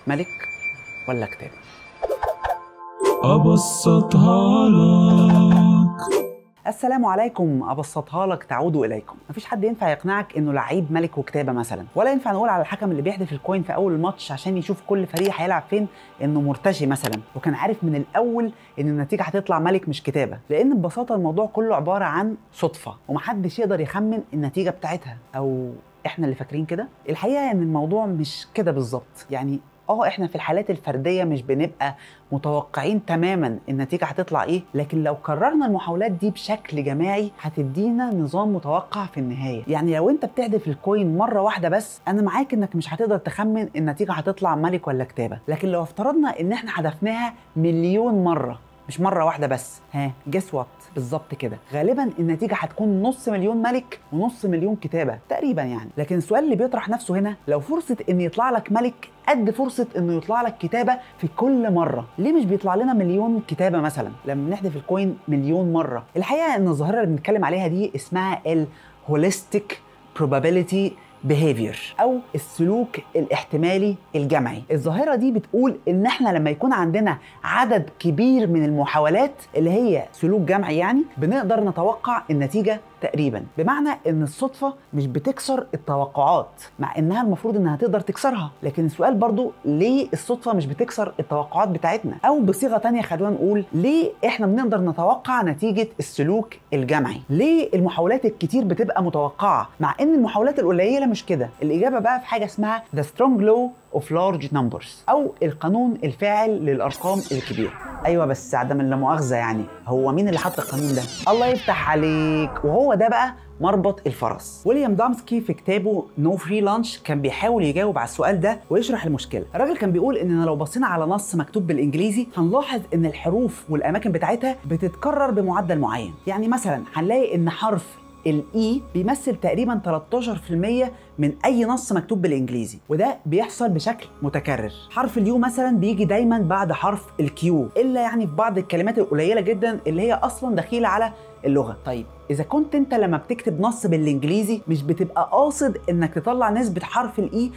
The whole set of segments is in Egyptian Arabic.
ملك ولا كتاب أبسطها لك السلام عليكم ابسطها لك تعود اليكم مفيش حد ينفع يقنعك انه لعيب ملك وكتابه مثلا ولا ينفع نقول على الحكم اللي بيحدف الكوين في اول الماتش عشان يشوف كل فريق هيلعب فين انه مرتشي مثلا وكان عارف من الاول ان النتيجه هتطلع ملك مش كتابه لان ببساطه الموضوع كله عباره عن صدفه ومحدش يقدر يخمن النتيجه بتاعتها او احنا اللي فاكرين كده الحقيقه ان الموضوع مش كده بالظبط يعني اه احنا في الحالات الفرديه مش بنبقى متوقعين تماما النتيجه هتطلع ايه لكن لو كررنا المحاولات دي بشكل جماعي هتدينا نظام متوقع في النهايه يعني لو انت بتحذف الكوين مره واحده بس انا معاك انك مش هتقدر تخمن النتيجه هتطلع ملك ولا كتابه لكن لو افترضنا ان احنا حذفناها مليون مره مش مره واحده بس ها جس وات بالظبط كده غالبا النتيجه هتكون نص مليون ملك ونص مليون كتابه تقريبا يعني لكن السؤال اللي بيطرح نفسه هنا لو فرصه ان يطلع لك ملك قد فرصه انه يطلع لك كتابه في كل مره ليه مش بيطلع لنا مليون كتابه مثلا لما بنحذف الكوين مليون مره الحقيقه ان الظاهره اللي بنتكلم عليها دي اسمها الهوليستيك probability behavior او السلوك الاحتمالي الجمعي الظاهره دي بتقول ان احنا لما يكون عندنا عدد كبير من المحاولات اللي هي سلوك جمعي يعني بنقدر نتوقع النتيجه تقريبا بمعنى ان الصدفه مش بتكسر التوقعات مع انها المفروض انها تقدر تكسرها لكن السؤال برضو ليه الصدفه مش بتكسر التوقعات بتاعتنا او بصيغه تانية خلونا نقول ليه احنا بنقدر نتوقع نتيجه السلوك الجمعي ليه المحاولات الكتير بتبقى متوقعه مع ان المحاولات القليله مش كده الاجابه بقى في حاجه اسمها the strong law of large numbers او القانون الفاعل للارقام الكبيره ايوه بس عدم لا مؤاخذه يعني هو مين اللي حط القانون ده الله يفتح عليك وهو ده بقى مربط الفرس ويليام دامسكي في كتابه نو فري لانش كان بيحاول يجاوب على السؤال ده ويشرح المشكله الراجل كان بيقول اننا لو بصينا على نص مكتوب بالانجليزي هنلاحظ ان الحروف والاماكن بتاعتها بتتكرر بمعدل معين يعني مثلا هنلاقي ان حرف الاي بيمثل تقريبا 13% من اي نص مكتوب بالانجليزي وده بيحصل بشكل متكرر حرف اليو مثلا بيجي دايما بعد حرف الكيو الا يعني في بعض الكلمات القليله جدا اللي هي اصلا دخيله على اللغه طيب اذا كنت انت لما بتكتب نص بالانجليزي مش بتبقى قاصد انك تطلع نسبه حرف الاي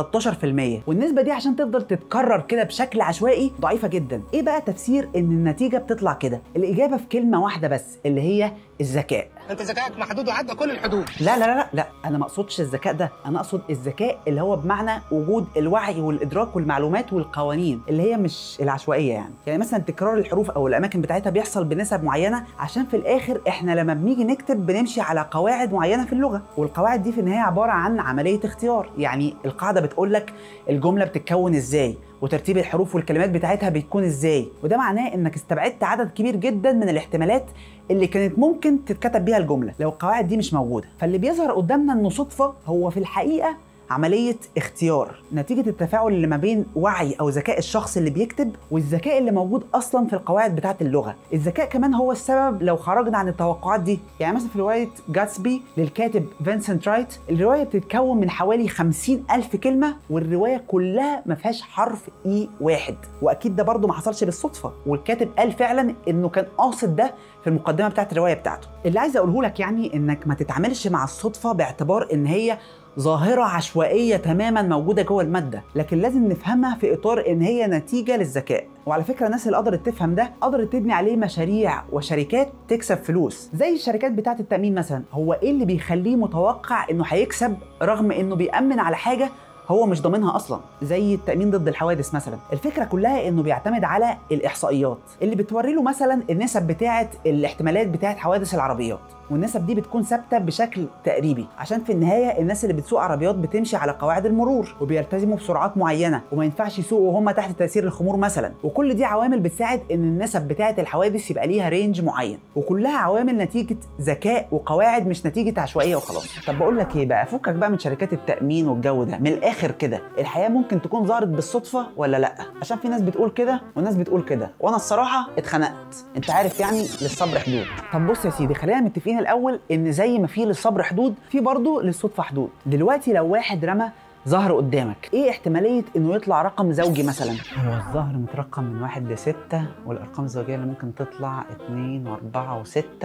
13% والنسبه دي عشان تفضل تتكرر كده بشكل عشوائي ضعيفه جدا ايه بقى تفسير ان النتيجه بتطلع كده الاجابه في كلمه واحده بس اللي هي الذكاء انت ذكائك محدود وعدى كل الحدود لا لا لا لا انا ما اقصدش الذكاء ده انا اقصد الذكاء اللي هو بمعنى وجود الوعي والادراك والمعلومات والقوانين اللي هي مش العشوائيه يعني يعني مثلا تكرار الحروف او الاماكن بتاعتها بيحصل بنسب معينه عشان في الاخر احنا لما بنيجي نكتب بنمشي على قواعد معينه في اللغه والقواعد دي في النهايه عباره عن عمليه اختيار يعني القاعده بتقول لك الجمله بتتكون ازاي وترتيب الحروف والكلمات بتاعتها بيكون ازاي وده معناه انك استبعدت عدد كبير جدا من الاحتمالات اللي كانت ممكن تتكتب بيها الجمله لو القواعد دي مش موجوده فاللي بيظهر قدامنا انه صدفه هو في الحقيقه عملية اختيار نتيجة التفاعل اللي ما بين وعي أو ذكاء الشخص اللي بيكتب والذكاء اللي موجود أصلا في القواعد بتاعة اللغة الذكاء كمان هو السبب لو خرجنا عن التوقعات دي يعني مثلا في رواية جاتسبي للكاتب فينسنت رايت الرواية بتتكون من حوالي 50 ألف كلمة والرواية كلها ما فيهاش حرف إي واحد وأكيد ده برضه ما حصلش بالصدفة والكاتب قال فعلا إنه كان قاصد ده في المقدمة بتاعة الرواية بتاعته اللي عايز أقوله لك يعني إنك ما تتعاملش مع الصدفة باعتبار إن هي ظاهرة عشوائية تماما موجودة جوه المادة لكن لازم نفهمها في إطار إن هي نتيجة للذكاء وعلى فكرة الناس اللي قدرت تفهم ده قدرت تبني عليه مشاريع وشركات تكسب فلوس زي الشركات بتاعة التأمين مثلا هو إيه اللي بيخليه متوقع إنه هيكسب رغم إنه بيأمن على حاجة هو مش ضامنها اصلا زي التامين ضد الحوادث مثلا الفكره كلها انه بيعتمد على الاحصائيات اللي بتوري له مثلا النسب بتاعه الاحتمالات بتاعه حوادث العربيات والنسب دي بتكون ثابته بشكل تقريبي عشان في النهايه الناس اللي بتسوق عربيات بتمشي على قواعد المرور وبيلتزموا بسرعات معينه وما ينفعش يسوقوا وهم تحت تاثير الخمور مثلا وكل دي عوامل بتساعد ان النسب بتاعه الحوادث يبقى ليها رينج معين وكلها عوامل نتيجه ذكاء وقواعد مش نتيجه عشوائيه وخلاص طب بقول لك ايه بقى فكك بقى من شركات التامين والجو ده من الاخر كده الحياه ممكن تكون ظهرت بالصدفه ولا لا عشان في ناس بتقول كده وناس بتقول كده وانا الصراحه اتخنقت انت عارف يعني للصبر حدود طب بص يا سيدي خلينا متفقين الاول ان زي ما في للصبر حدود في برضه للصدفه حدود دلوقتي لو واحد رمى ظهر قدامك ايه احتماليه انه يطلع رقم زوجي مثلا هو الظهر مترقم من واحد لستة والارقام الزوجيه اللي ممكن تطلع اتنين واربعة وستة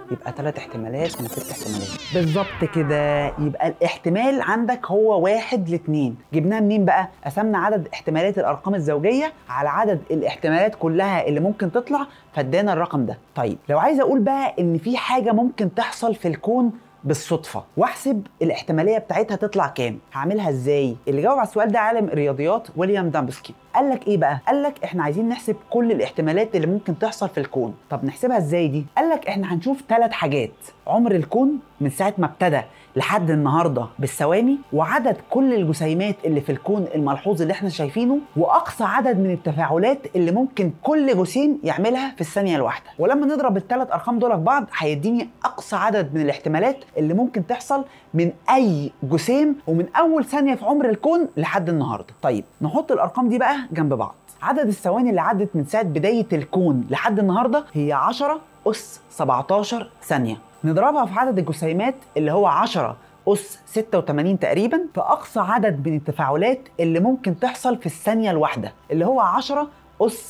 يبقى ثلاث احتمالات من ست احتمالات بالظبط كده يبقى الاحتمال عندك هو واحد لاتنين جبناها منين بقى قسمنا عدد احتمالات الارقام الزوجيه على عدد الاحتمالات كلها اللي ممكن تطلع فادانا الرقم ده طيب لو عايز اقول بقى ان في حاجه ممكن تحصل في الكون بالصدفه واحسب الاحتماليه بتاعتها تطلع كام هعملها ازاي اللي جاوب على السؤال ده عالم الرياضيات ويليام دامبسكي قال لك ايه بقى قال لك احنا عايزين نحسب كل الاحتمالات اللي ممكن تحصل في الكون طب نحسبها ازاي دي قال لك احنا هنشوف ثلاث حاجات عمر الكون من ساعه ما ابتدى لحد النهارده بالثواني وعدد كل الجسيمات اللي في الكون الملحوظ اللي احنا شايفينه واقصى عدد من التفاعلات اللي ممكن كل جسيم يعملها في الثانيه الواحده ولما نضرب الثلاث ارقام دول في بعض هيديني اقصى عدد من الاحتمالات اللي ممكن تحصل من اي جسيم ومن اول ثانيه في عمر الكون لحد النهارده طيب نحط الارقام دي بقى جنب بعض عدد الثواني اللي عدت من ساعه بدايه الكون لحد النهارده هي 10 اس 17 ثانيه نضربها في عدد الجسيمات اللي هو 10 أس 86 تقريبا في أقصى عدد من التفاعلات اللي ممكن تحصل في الثانية الواحدة اللي هو 10 أس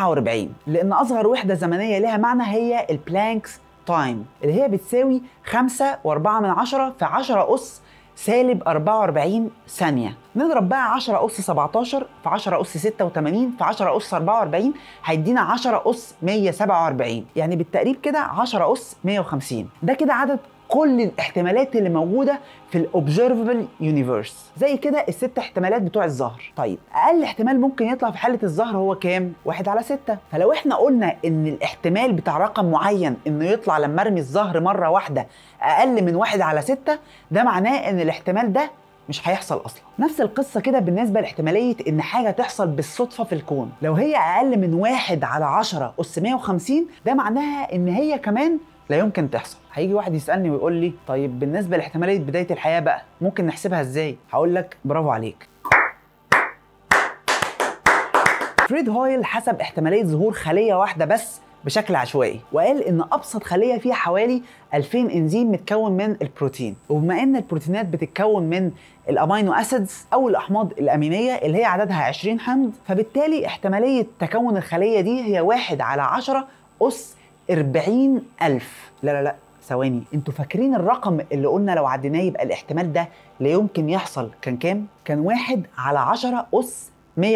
44 لأن أصغر وحدة زمنية لها معنى هي البلانكس تايم اللي هي بتساوي 5 و4 من 10 في 10 أس سالب 44 ثانية نضرب بقى 10 أس 17 في 10 أس 86 في 10 أس 44 هيدينا 10 أس 147 يعني بالتقريب كده 10 أس 150 ده كده عدد كل الاحتمالات اللي موجودة في الاوبزرفبل يونيفرس زي كده الست احتمالات بتوع الظهر طيب اقل احتمال ممكن يطلع في حالة الظهر هو كام؟ واحد على ستة فلو احنا قلنا ان الاحتمال بتاع رقم معين انه يطلع لما ارمي الظهر مرة واحدة اقل من واحد على ستة ده معناه ان الاحتمال ده مش هيحصل اصلا نفس القصه كده بالنسبه لاحتماليه ان حاجه تحصل بالصدفه في الكون لو هي اقل من واحد على 10 اس 150 ده معناها ان هي كمان لا يمكن تحصل هيجي واحد يسالني ويقول لي طيب بالنسبه لاحتماليه بدايه الحياه بقى ممكن نحسبها ازاي هقول لك برافو عليك فريد هويل حسب احتماليه ظهور خليه واحده بس بشكل عشوائي وقال ان ابسط خليه فيها حوالي 2000 انزيم متكون من البروتين وبما ان البروتينات بتتكون من الامينو اسيدز او الاحماض الامينيه اللي هي عددها 20 حمض فبالتالي احتماليه تكون الخليه دي هي 1 على 10 اس 40 ألف لا لا لا ثواني انتوا فاكرين الرقم اللي قلنا لو عديناه يبقى الاحتمال ده لا يمكن يحصل كان كام؟ كان واحد على 10 أس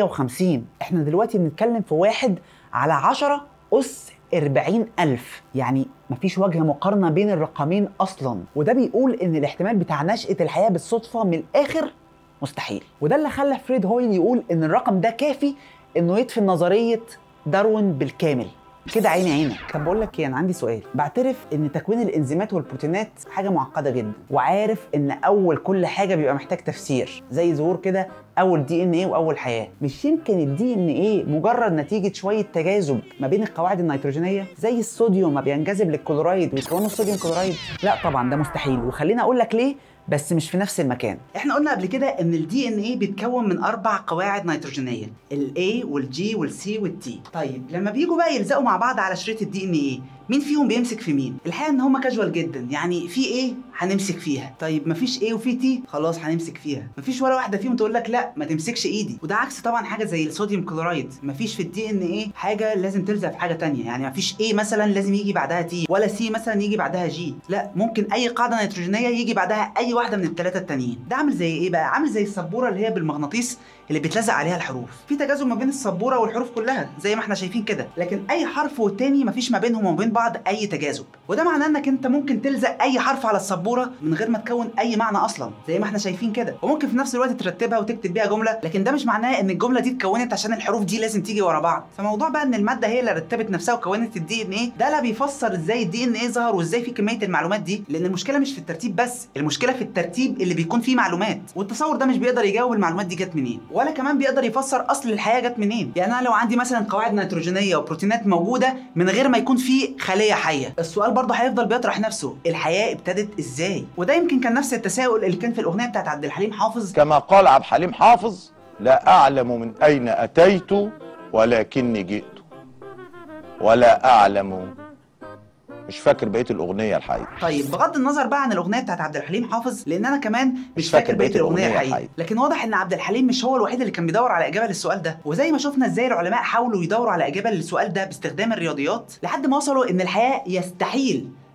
150 احنا دلوقتي بنتكلم في واحد على 10 أس 40 ألف يعني مفيش وجه مقارنة بين الرقمين أصلا وده بيقول إن الاحتمال بتاع نشأة الحياة بالصدفة من الآخر مستحيل وده اللي خلى فريد هويل يقول إن الرقم ده كافي إنه يدفن نظرية داروين بالكامل كده عيني عينك طب بقول لك ايه انا عندي سؤال بعترف ان تكوين الانزيمات والبروتينات حاجه معقده جدا وعارف ان اول كل حاجه بيبقى محتاج تفسير زي ظهور كده اول دي ان ايه واول حياه مش يمكن الدي ان ايه مجرد نتيجه شويه تجاذب ما بين القواعد النيتروجينيه زي الصوديوم ما بينجذب للكلورايد ويكونوا الصوديوم كلورايد لا طبعا ده مستحيل وخليني اقول لك ليه بس مش في نفس المكان احنا قلنا قبل كده ان الدي ان ايه بيتكون من اربع قواعد نيتروجينيه الاي والجي والسي والتي طيب لما بيجوا بقى يلزقوا مع بعض على شريط الدي ان ايه مين فيهم بيمسك في مين الحقيقه ان هما كاجوال جدا يعني في ايه هنمسك فيها طيب مفيش ايه وفي تي خلاص هنمسك فيها مفيش ولا واحده فيهم تقول لك لا ما تمسكش ايدي وده عكس طبعا حاجه زي الصوديوم كلورايد مفيش في الدي ان ايه حاجه لازم تلزق في حاجه تانية يعني مفيش ايه مثلا لازم يجي بعدها تي ولا سي مثلا يجي بعدها جي لا ممكن اي قاعده نيتروجينيه يجي بعدها اي واحده من الثلاثه التانيين ده عامل زي ايه بقى عامل زي السبوره اللي هي بالمغناطيس اللي بيتلزق عليها الحروف في تجاذب ما بين السبوره والحروف كلها زي ما احنا شايفين كده لكن اي حرف والتاني مفيش ما بينهم وما بين بعض اي تجاذب وده معناه انك انت ممكن تلزق اي حرف على السبوره من غير ما تكون اي معنى اصلا زي ما احنا شايفين كده وممكن في نفس الوقت ترتبها وتكتب بيها جمله لكن ده مش معناه ان الجمله دي اتكونت عشان الحروف دي لازم تيجي ورا بعض فموضوع بقى ان الماده هي اللي رتبت نفسها وكونت الدي ان ايه ده لا بيفسر ازاي الدي ان ايه ظهر وازاي في كميه المعلومات دي لان المشكله مش في الترتيب بس المشكله في الترتيب اللي بيكون فيه معلومات والتصور ده مش بيقدر يجاوب المعلومات دي جت منين ولا كمان بيقدر يفسر اصل الحياه جت منين يعني انا لو عندي مثلا قواعد نيتروجينيه وبروتينات موجوده من غير ما يكون في خليه حيه السؤال برضه هيفضل بيطرح نفسه الحياه ابتدت ازاي وده يمكن كان نفس التساؤل اللي كان في الاغنيه بتاعت عبد الحليم حافظ كما قال عبد الحليم حافظ لا أعلم من أين أتيت ولكني جئت ولا أعلم مش فاكر بقية الأغنية الحقيقة طيب بغض النظر بقى عن الاغنيه بتاعت عبد الحليم حافظ لان انا كمان مش فاكر بقيه الاغنيه الحقيقيه لكن واضح ان عبد الحليم مش هو الوحيد اللي كان بيدور على اجابه للسؤال ده وزي ما شفنا ازاي العلماء حاولوا يدوروا على اجابه للسؤال ده باستخدام الرياضيات لحد ما وصلوا ان الحياه يستحيل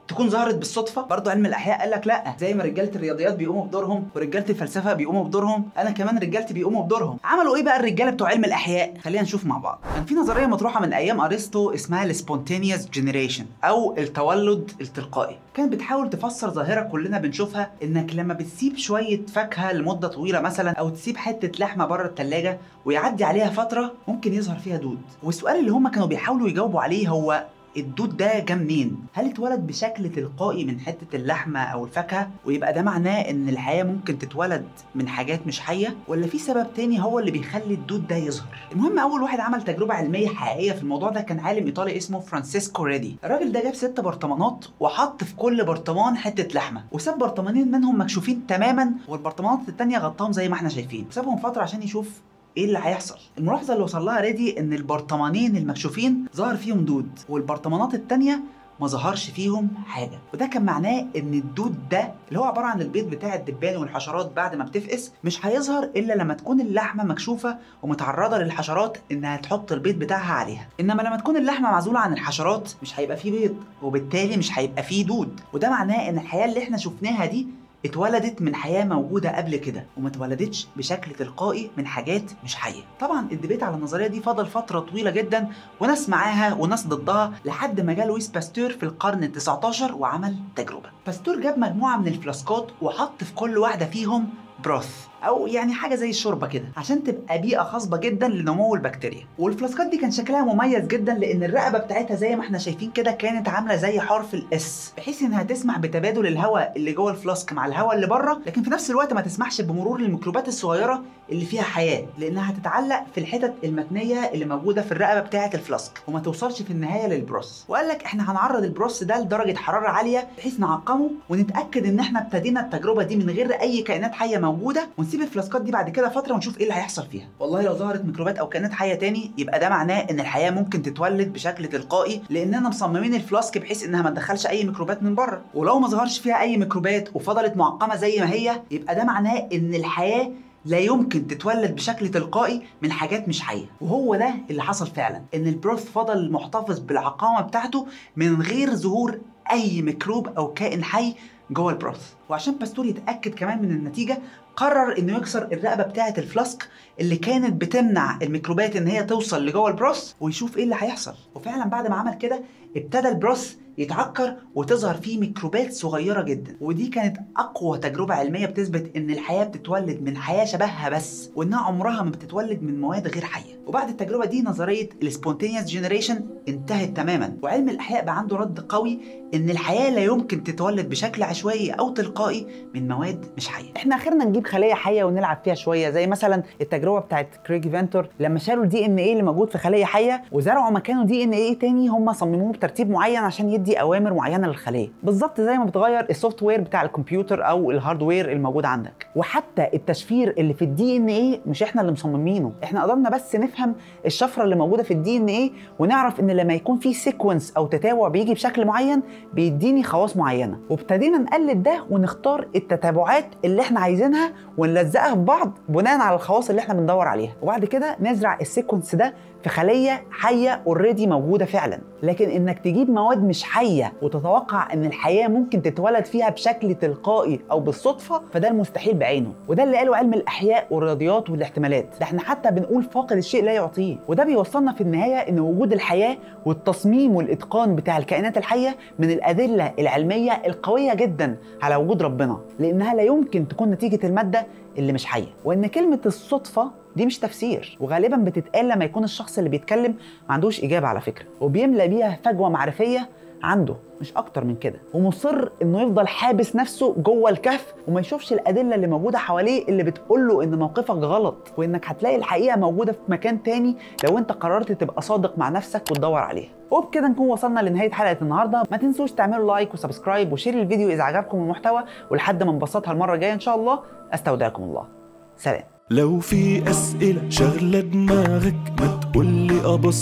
تكون ظهرت بالصدفه برضه علم الاحياء قال لك لا زي ما رجاله الرياضيات بيقوموا بدورهم ورجاله الفلسفه بيقوموا بدورهم انا كمان رجالتي بيقوموا بدورهم عملوا ايه بقى الرجاله بتوع علم الاحياء خلينا نشوف مع بعض كان في نظريه مطروحه من ايام ارسطو اسمها السبونتينيوس جنريشن او التولد التلقائي كانت بتحاول تفسر ظاهره كلنا بنشوفها انك لما بتسيب شويه فاكهه لمده طويله مثلا او تسيب حته لحمه بره الثلاجه ويعدي عليها فتره ممكن يظهر فيها دود والسؤال اللي هم كانوا بيحاولوا يجاوبوا عليه هو الدود ده جه منين؟ هل اتولد بشكل تلقائي من حته اللحمه او الفاكهه ويبقى ده معناه ان الحياه ممكن تتولد من حاجات مش حيه ولا في سبب تاني هو اللي بيخلي الدود ده يظهر؟ المهم اول واحد عمل تجربه علميه حقيقيه في الموضوع ده كان عالم ايطالي اسمه فرانسيسكو ريدي، الراجل ده جاب ست برطمانات وحط في كل برطمان حته لحمه وساب برطمانين منهم مكشوفين تماما والبرطمانات التانيه غطاهم زي ما احنا شايفين، وسابهم فتره عشان يشوف ايه اللي هيحصل الملاحظه اللي وصل لها ريدي ان البرطمانين المكشوفين ظهر فيهم دود والبرطمانات التانية ما ظهرش فيهم حاجه وده كان معناه ان الدود ده اللي هو عباره عن البيض بتاع الدبان والحشرات بعد ما بتفقس مش هيظهر الا لما تكون اللحمه مكشوفه ومتعرضه للحشرات انها تحط البيض بتاعها عليها انما لما تكون اللحمه معزوله عن الحشرات مش هيبقى فيه بيض وبالتالي مش هيبقى فيه دود وده معناه ان الحياه اللي احنا شفناها دي اتولدت من حياه موجوده قبل كده وما اتولدتش بشكل تلقائي من حاجات مش حيه طبعا الديبيت على النظريه دي فضل فتره طويله جدا وناس معاها وناس ضدها لحد ما جه لويس باستور في القرن ال19 وعمل تجربه باستور جاب مجموعه من الفلاسكات وحط في كل واحده فيهم بروث او يعني حاجه زي الشوربه كده عشان تبقى بيئه خصبه جدا لنمو البكتيريا والفلاسكات دي كان شكلها مميز جدا لان الرقبه بتاعتها زي ما احنا شايفين كده كانت عامله زي حرف الاس بحيث انها تسمح بتبادل الهواء اللي جوه الفلاسك مع الهواء اللي بره لكن في نفس الوقت ما تسمحش بمرور الميكروبات الصغيره اللي فيها حياه لانها هتتعلق في الحتت المتنيه اللي موجوده في الرقبه بتاعه الفلاسك وما توصلش في النهايه للبروس وقال لك احنا هنعرض البروس ده لدرجه حراره عاليه بحيث نعقمه ونتاكد ان احنا ابتدينا التجربه دي من غير اي كائنات حيه موجوده ونسيب الفلاسكات دي بعد كده فتره ونشوف ايه اللي هيحصل فيها والله لو ظهرت ميكروبات او كائنات حيه تاني يبقى ده معناه ان الحياه ممكن تتولد بشكل تلقائي لاننا مصممين الفلاسك بحيث انها ما تدخلش اي ميكروبات من بره ولو ما ظهرش فيها اي ميكروبات وفضلت معقمه زي ما هي يبقى ده معناه ان الحياه لا يمكن تتولد بشكل تلقائي من حاجات مش حيه وهو ده اللي حصل فعلا ان البروث فضل محتفظ بالعقامه بتاعته من غير ظهور اي ميكروب او كائن حي جوه البروث وعشان باستور يتاكد كمان من النتيجه قرر انه يكسر الرقبه بتاعه الفلاسك اللي كانت بتمنع الميكروبات ان هي توصل لجوه البروث ويشوف ايه اللي هيحصل وفعلا بعد ما عمل كده ابتدى البروث يتعكر وتظهر فيه ميكروبات صغيرة جدا ودي كانت أقوى تجربة علمية بتثبت إن الحياة بتتولد من حياة شبهها بس وإنها عمرها ما بتتولد من مواد غير حية وبعد التجربة دي نظرية السبونتينيوس جينيريشن انتهت تماما وعلم الأحياء بقى عنده رد قوي إن الحياة لا يمكن تتولد بشكل عشوائي أو تلقائي من مواد مش حية احنا اخرنا نجيب خليه حيه ونلعب فيها شويه زي مثلا التجربه بتاعت كريج فينتور لما شالوا الدي ان ايه اللي موجود في خليه حيه وزرعوا مكانه دي ان ايه تاني هم صمموه بترتيب معين عشان يدي اوامر معينه للخليه بالظبط زي ما بتغير السوفت وير بتاع الكمبيوتر او الهاردوير الموجود عندك وحتى التشفير اللي في الدي ان ايه مش احنا اللي مصممينه احنا قدرنا بس نفهم الشفره اللي موجوده في الدي ان ايه ونعرف ان لما يكون في سيكونس او تتابع بيجي بشكل معين بيديني خواص معينه وابتدينا نقلد ده ونختار التتابعات اللي احنا عايزينها ونلزقها في بعض بناء على الخواص اللي احنا بندور عليها وبعد كده نزرع السيكونس ده في خليه حيه اوريدي موجوده فعلا لكن انك تجيب مواد مش حيه وتتوقع ان الحياه ممكن تتولد فيها بشكل تلقائي او بالصدفه فده المستحيل بعينه وده اللي قاله علم الاحياء والرياضيات والاحتمالات ده احنا حتى بنقول فاقد الشيء لا يعطيه وده بيوصلنا في النهايه ان وجود الحياه والتصميم والاتقان بتاع الكائنات الحيه من الادله العلميه القويه جدا على وجود ربنا لانها لا يمكن تكون نتيجه الماده اللي مش حيه وان كلمه الصدفه دي مش تفسير وغالبا بتتقال لما يكون الشخص اللي بيتكلم ما عندوش اجابه على فكره وبيملى بيها فجوه معرفيه عنده مش اكتر من كده ومصر انه يفضل حابس نفسه جوه الكهف وما يشوفش الادله اللي موجوده حواليه اللي بتقول له ان موقفك غلط وانك هتلاقي الحقيقه موجوده في مكان تاني لو انت قررت تبقى صادق مع نفسك وتدور عليها وبكده نكون وصلنا لنهايه حلقه النهارده ما تنسوش تعملوا لايك وسبسكرايب وشير الفيديو اذا عجبكم المحتوى ولحد ما نبسطها المره الجايه ان شاء الله استودعكم الله سلام لو في أسئلة شغلة دماغك ما تقولي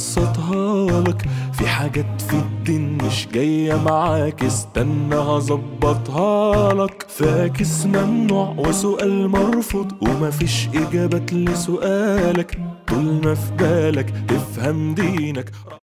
أبسطها لك في حاجات في الدين مش جاية معاك استنى هظبطها لك فاكس ممنوع وسؤال مرفوض ومفيش إجابات لسؤالك طول ما في بالك تفهم دينك